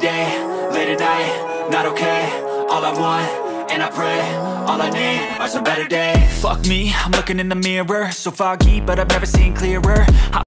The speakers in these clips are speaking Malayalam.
day, late at night, not okay. All I want, and I pray, all I need are some better days. Fuck me, I'm looking in the mirror, so foggy, but I've never seen clearer. I-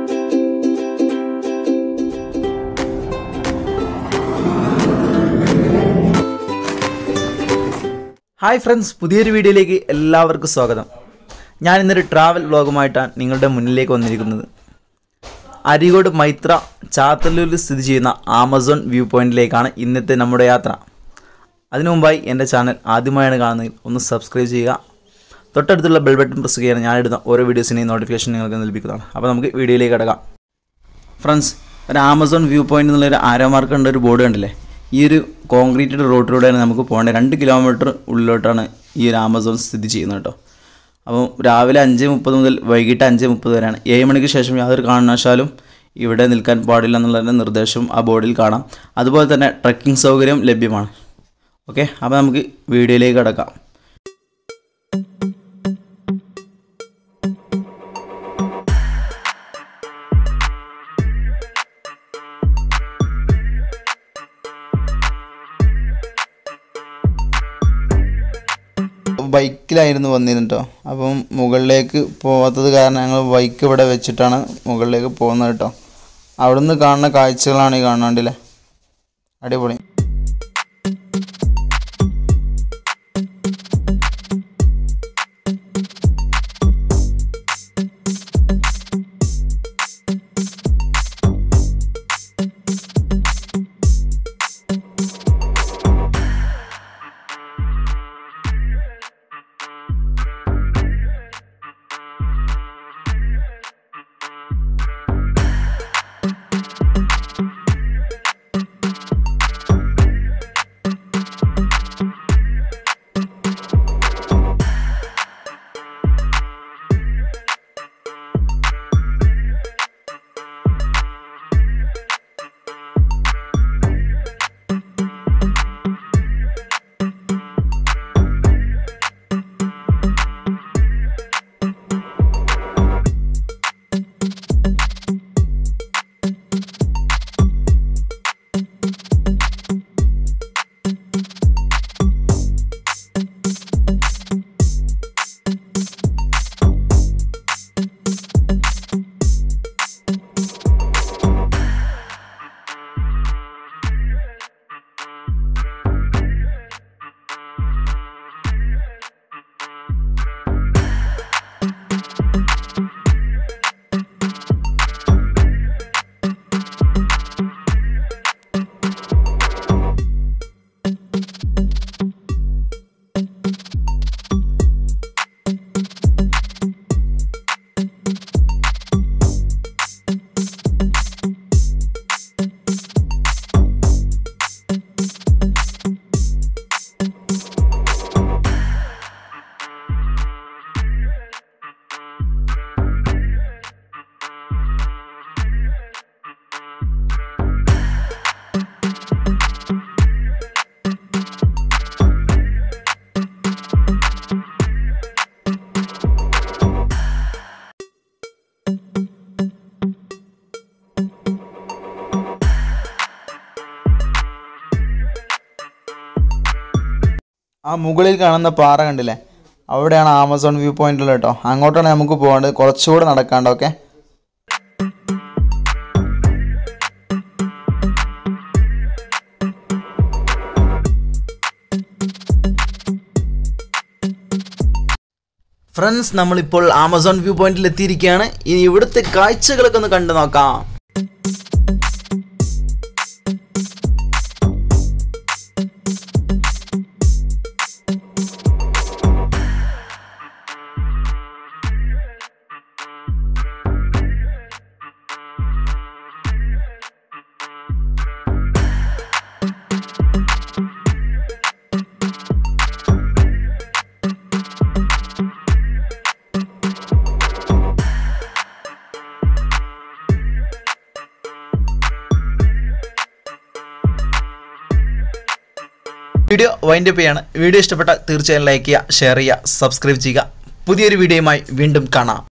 hi friends പുതിയൊരു വീഡിയോയിലേക്ക് എല്ലാവർക്കും സ്വാഗതം ഞാൻ ഇന്നൊരു ട്രാവൽ വ്ളോഗുമായിട്ടാണ് നിങ്ങളുടെ മുന്നിലേക്ക് വന്നിരിക്കുന്നത് അരീകോട് മൈത്ര ചാത്തല്ലൂരിൽ സ്ഥിതി ചെയ്യുന്ന ആമസോൺ വ്യൂ പോയിന്റിലേക്കാണ് ഇന്നത്തെ നമ്മുടെ യാത്ര അതിനു മുമ്പായി എൻ്റെ ചാനൽ ആദ്യമായാണ് കാണുന്നതെങ്കിൽ ഒന്ന് സബ്സ്ക്രൈബ് ചെയ്യുക തൊട്ടടുത്തുള്ള ബെൽ ബട്ടൺ പ്രസ് ചെയ്യാൻ ഞാനിടുന്ന ഓരോ വീഡിയോസിൻ്റെയും നോട്ടിഫിക്കേഷൻ നിങ്ങൾക്ക് ലഭിക്കുന്നതാണ് അപ്പോൾ നമുക്ക് വീഡിയോയിലേക്ക് കിടക്കാം ഫ്രണ്ട്സ് ഒരു ആമസോൺ വ്യൂ പോയിന്റ് എന്നുള്ളൊരു ആരോ മാർക്ക് ഉണ്ട് ഒരു ബോർഡ് കണ്ടില്ലേ ഈ ഒരു കോൺക്രീറ്റഡ് റോഡിലൂടെയാണ് നമുക്ക് പോകേണ്ടത് രണ്ട് കിലോമീറ്റർ ഉള്ളിലോട്ടാണ് ഈ ഒരു ആമസോൺ സ്ഥിതി ചെയ്യുന്നത് കേട്ടോ അപ്പോൾ രാവിലെ അഞ്ച് മുപ്പത് മുതൽ വൈകിട്ട് അഞ്ച് മുപ്പത് വരെയാണ് ഏഴ് മണിക്ക് ശേഷം യാതൊരു കാരണവശാലും ഇവിടെ നിൽക്കാൻ പാടില്ല എന്നുള്ളതിൻ്റെ നിർദ്ദേശം ആ ബോർഡിൽ കാണാം അതുപോലെ തന്നെ ട്രക്കിംഗ് സൗകര്യം ലഭ്യമാണ് ഓക്കെ അപ്പോൾ നമുക്ക് വീഡിയോയിലേക്ക് കിടക്കാം ബൈക്കിലായിരുന്നു വന്നിരുന്നത് കേട്ടോ അപ്പം മുകളിലേക്ക് പോകാത്തത് കാരണം ഞങ്ങൾ ബൈക്ക് ഇവിടെ വെച്ചിട്ടാണ് മുകളിലേക്ക് പോകുന്നത് കേട്ടോ അവിടുന്ന് കാണുന്ന കാഴ്ചകളാണ് ഈ കാണാണ്ടില്ലേ അടിപൊളി ആ മുകളിൽ കാണുന്ന പാറ കണ്ടില്ലേ അവിടെയാണ് ആമസോൺ വ്യൂ പോയിന്റിൽ കേട്ടോ അങ്ങോട്ടാണ് നമുക്ക് പോകേണ്ടത് കുറച്ചുകൂടെ നടക്കാണ്ട് ഓക്കെ ഫ്രണ്ട്സ് നമ്മളിപ്പോൾ ആമസോൺ വ്യൂ പോയിന്റിൽ എത്തിയിരിക്കുകയാണ് ഇനി ഇവിടുത്തെ കാഴ്ചകളൊക്കെ ഒന്ന് കണ്ടു നോക്കാം വീഡിയോ വൈൻഡപ്പ് ചെയ്യാണ് വീഡിയോ ഇഷ്ടപ്പെട്ടാൽ തീർച്ചയായും ലൈക്ക് ചെയ്യുക ഷെയർ ചെയ്യുക സബ്സ്ക്രൈബ് ചെയ്യുക പുതിയൊരു വീഡിയോയുമായി വീണ്ടും കാണാം